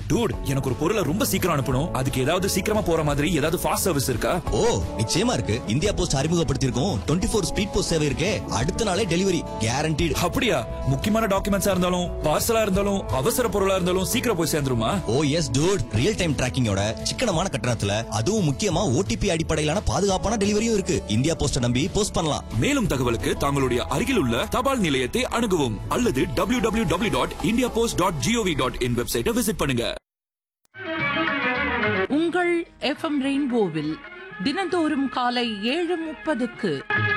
Dude எனக்கு ஒரு பொருளை ரொம்ப சீக்கிரம் அனுப்பணும் அதுக்கு ஏதாவது சீக்கிரமா போற மாதிரி ஏதாவது ஃபாஸ்ட் சர்வீஸ் இருக்கா ஓ நிச்சயமா இருக்கு இந்தியா போஸ்ட் அறிமுகப்படுத்தியிருக்கோம் டுவெண்ட்டி ஃபோர் ஸ்பீட் போஸ்ட் சேவை இருக்கே அடுத்த நாளே டெலிவரி கேரண்டீடு அப்படியா முக்கியமான டாக்குமெண்ட்ஸா இருந்தாலும் பார்சலா இருந்தாலும் அவசர பொருளா இருந்தாலும் சீக்கிரம் போய் சேர்ந்துருமா oh yes dude real time டிராக்கிங்கோட சிக்கனமான கட்டணத்துல அதுவும் முக்கியமா ஓடிபி அடிப்படையிலான பாதுகாப்பான டெலிவரியும் இருக்கு இந்தியா போஸ்ட நம்பி போஸ்ட் பண்ணலாம் மேலும் தகவலுக்கு தங்களுடைய அருகில் உள்ள தபால் நிலையத்தை அணுகவும் அல்லது W W W dot India post dot GOV dot in வெப்சைட்டை விசிட் பண்ணுங்க உங்கள் எஃப்எம் ரெயின்போவில் தினந்தோறும் காலை ஏழு முப்பதுக்கு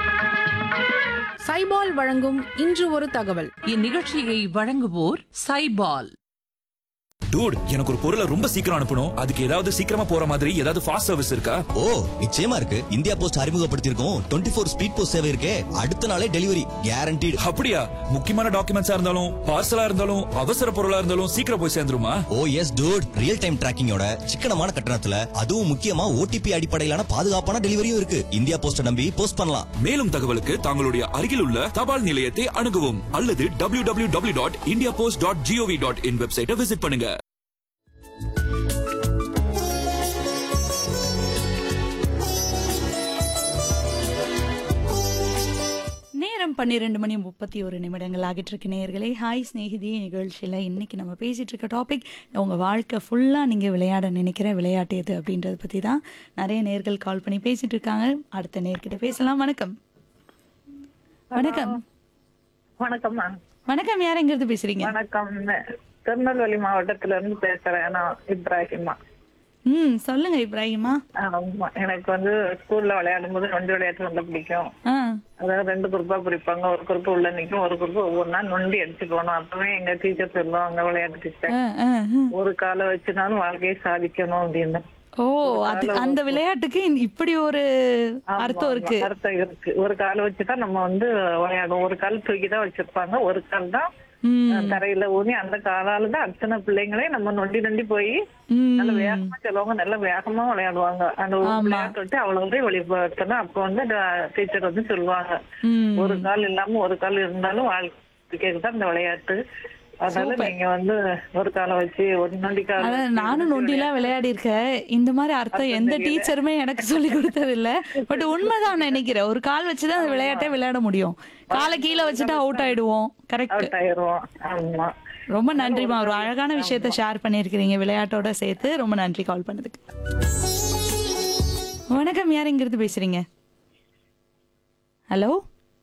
சைபால் வழங்கும் இன்று ஒரு தகவல் இந்நிகழ்ச்சியை வழங்குவோர் சைபால் டூட் எனக்கு ஒரு பொருளை ரொம்ப சீக்கிரம் அனுப்பணும் அதுக்கு ஏதாவது சீக்கிரமா போற மாதிரி ஏதாவது ஃபாஸ்ட் சர்வீஸ் இருக்கா ஓ நிச்சயமா இருக்கு இந்தியா போஸ்ட் அறிமுகப்படுத்தியிருக்கோம் டுவெண்ட்டி ஃபோர் ஸ்பீட் போஸ்ட் சேவை இருக்கே அடுத்த நாளே டெலிவரி கேரண்டீடு அப்படியா முக்கியமான டாக்குமெண்ட்ஸா இருந்தாலும் பார்சலா இருந்தாலும் அவசர பொருளா இருந்தாலும் சீக்கிரம் போய் சேர்ந்துருமா oh yes dude real time டிராக்கிங்கோட சிக்கனமான கட்டணத்துல அதுவும் முக்கியமா ஓடிபி அடிப்படையிலான பாதுகாப்பான டெலிவரியும் இருக்கு இந்தியா போஸ்ட நம்பி போஸ்ட் பண்ணலாம் மேலும் தகவலுக்கு தங்களுடைய அருகில் உள்ள தபால் நிலையத்தை அணுகவும் அல்லது W W W dot India post dot GOV dot in வெப்சைட்டை விசிட் பண்ணுங்க நேரம் பன்னிரெண்டு மணி முப்பத்தி ஒரு நிமிடங்கள் ஆகிட்டு இருக்கு நேயர்களே ஹாய் ஸ்நேகிதி நிகழ்ச்சியில் இன்னைக்கு நம்ம பேசிட்டு இருக்க டாபிக் உங்கள் வாழ்க்கை ஃபுல்லாக நீங்கள் விளையாட நினைக்கிற விளையாட்டு எது அப்படின்றத பற்றி தான் நிறைய நேர்கள் கால் பண்ணி பேசிட்டு இருக்காங்க அடுத்த நேர்கிட்ட பேசலாம் வணக்கம் வணக்கம் வணக்கம்மா வணக்கம் யார் எங்கிருந்து பேசுறீங்க வணக்கம் திருநெல்வேலி மாவட்டத்துல இருந்து பேசுறேன் நான் இப்ராஹிமா ம் சொல்லுங்க இப்ராஹிமா ஆமா எனக்கு வந்து ஸ்கூல்ல விளையாடும் போது நொண்டி விளையாட்டு ரொம்ப பிடிக்கும் ஆ அதாவது ரெண்டு குரூப்பா பிரிப்பாங்க ஒரு குரூப் உள்ள நிக்கும் ஒரு குரூப் ஒவ்வொன்னா நொண்டி அடிச்சு போகணும் அப்பவே எங்க டீச்சர் சொல்லுவாங்க விளையாட்டு டீச்சர் ஆ, ஆ, ஆ. ஒரு காலை வச்சுனாலும் வாழ்க்கையை சாதிக்கணும் அப்படின்னு ஓ அது அந்த விளையாட்டுக்கு இப்படி ஒரு அர்த்தம் இருக்கு அர்த்தம் இருக்கு ஒரு காலை வச்சுதான் நம்ம வந்து விளையாடுவோம் ஒரு கால் தூக்கி தான் வச்சிருப்பாங்க ஒரு கால் தான் ம் தரையில ஊனி அந்த காலால தான் அத்தனை பிள்ளைங்களே நம்ம நொண்டி நொண்டி போய் ம் நல்ல வேகமா சிலவங்க நல்ல வேகமா விளையாடுவாங்க அந்த ஒரு ஆமா. விளையாட்டு விட்டு அவ்வளவு வெளிப்படுத்தணும் அப்ப வந்து டீச்சர் வந்து சொல்லுவாங்க ம் ஒரு கால் இல்லாம ஒரு கால் இருந்தாலும் வாழ்க்கைக்கு தான் இந்த விளையாட்டு அதனால நீங்க வந்து ஒரு காலை வச்சு ஒரு நொண்டி கால் அதான் நானும் நொண்டிலாம் விளையாடி இருக்கேன் இந்த மாதிரி அர்த்தம் எந்த டீச்சருமே எனக்கு சொல்லி கொடுத்தது இல்ல பட் உண்மைதான் நினைக்கிறேன் ஒரு கால் வச்சுதான் அந்த விளையாட்டே விளையாட முடியும் காலை கீழே வச்சுட்டா அவுட் ஆயிடுவோம் கரெக்ட் அவுட் ஆயிருவோம் ஆமா ரொம்ப நன்றிமா ஒரு அழகான விஷயத்த ஷேர் பண்ணியிருக்கிறீங்க விளையாட்டோட சேர்த்து ரொம்ப நன்றி கால் பண்ணதுக்கு வணக்கம் யார் இங்கிருந்து பேசுறீங்க ஹலோ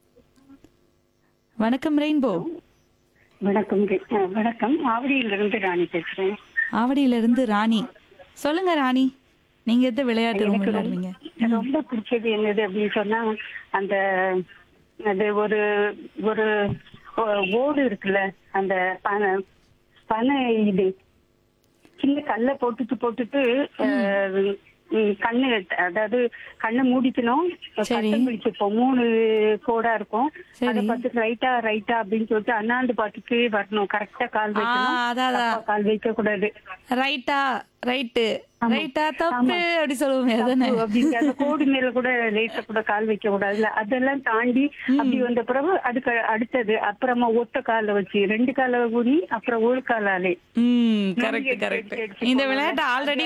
வணக்கம் ரெயின்போ வணக்கம் அஹ் வணக்கம் ஆவடியிலிருந்து ராணி பேசுறேன் ஆவடியில இருந்து ராணி சொல்லுங்க ராணி நீங்க எந்த விளையாட்டு ரொம்ப விளையாடுவீங்க ரொம்ப பிடிச்சது என்னது அப்படின்னு சொன்னா அந்த அது ஒரு ஒரு ஓ- ஓடு இருக்குல்ல அந்த பனை பனை இது சின்ன கல்ல போட்டுட்டு போட்டுட்டு அஹ், ம், கண்ணு அதாவது கண்ணை மூடிக்கணும் சரி. கட்டம் பிடிச்சிருப்போம் மூணு கோடா இருக்கும் சரி. அதை பார்த்து ரைட்டா ரைட்டா அப்படின்னு சொல்லிட்டு அண்ணாந்து பார்த்துட்டு வரணும் கரெக்டா கால் வைக்கணும் ஆ, அதான், அதான். தப்பா கால் வைக்க கூடாது ரைட்டா ரைட்டு ரைட்டா தப்பு அப்படி சொல்லுவோமே அதானே அப்படின்னு அந்த கோடு மேல கூட லேசா கூட கால் வைக்க கூடாதுல அதெல்லாம் தாண்டி அப்படி வந்த பிறகு அதுக்கு அடுத்தது அப்புறமா ஒத்த கால வச்சு ரெண்டு கால ஊனி அப்புறம் ஒரு காலாலே ம் கரெக்ட் எடுத்து கரெக்ட் எடுத்து இந்த போடுவாங்க. விளையாட்டு ஆல்ரெடி